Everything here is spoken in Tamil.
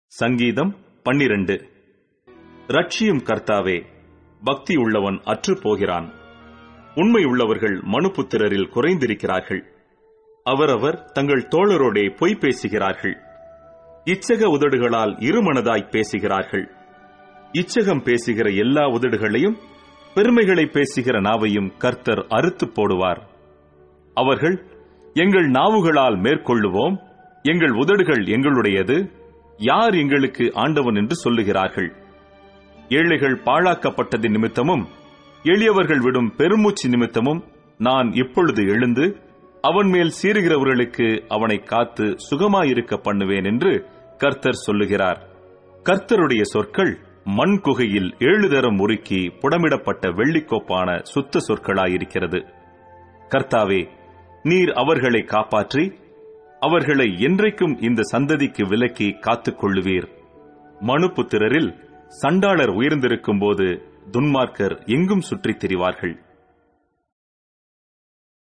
சங்கீதம் பன்னிரண்டு ரட்சியும் கர்த்தாவே பக்தி உள்ளவன் அற்றுப் போகிறான் உண்மை உள்ளவர்கள் மனுபுத்திரரில் குறைந்திருக்கிறார்கள் அவரவர் தங்கள் தோழரோடே பொய் பேசுகிறார்கள் இச்சக உதடுகளால் இருமனதாய் பேசுகிறார்கள் இச்சகம் பேசுகிற எல்லா உதடுகளையும் பெருமைகளை பேசுகிற நாவையும் கர்த்தர் அறுத்துப் போடுவார் அவர்கள் எங்கள் நாவுகளால் மேற்கொள்ளுவோம் எங்கள் உதடுகள் எங்களுடையது யார் எங்களுக்கு ஆண்டவன் என்று சொல்லுகிறார்கள் ஏழைகள் பாழாக்கப்பட்டது நிமித்தமும் எளியவர்கள் விடும் பெருமூச்சு நிமித்தமும் நான் இப்பொழுது எழுந்து அவன் மேல் சீறுகிறவர்களுக்கு அவனை காத்து சுகமாயிருக்க பண்ணுவேன் என்று கர்த்தர் சொல்லுகிறார் கர்த்தருடைய சொற்கள் மண் குகையில் ஏழு தரம் உருக்கி புடமிடப்பட்ட வெள்ளிக்கோப்பான சுத்த சொற்களாயிருக்கிறது கர்த்தாவே நீர் அவர்களை காப்பாற்றி அவர்களை என்றைக்கும் இந்த சந்ததிக்கு விலக்கி காத்துக் கொள்ளுவீர் மனுபுத்திரரில் சண்டாளர் உயர்ந்திருக்கும் போது துன்மார்க்கர் எங்கும் சுற்றித் திரிவார்கள்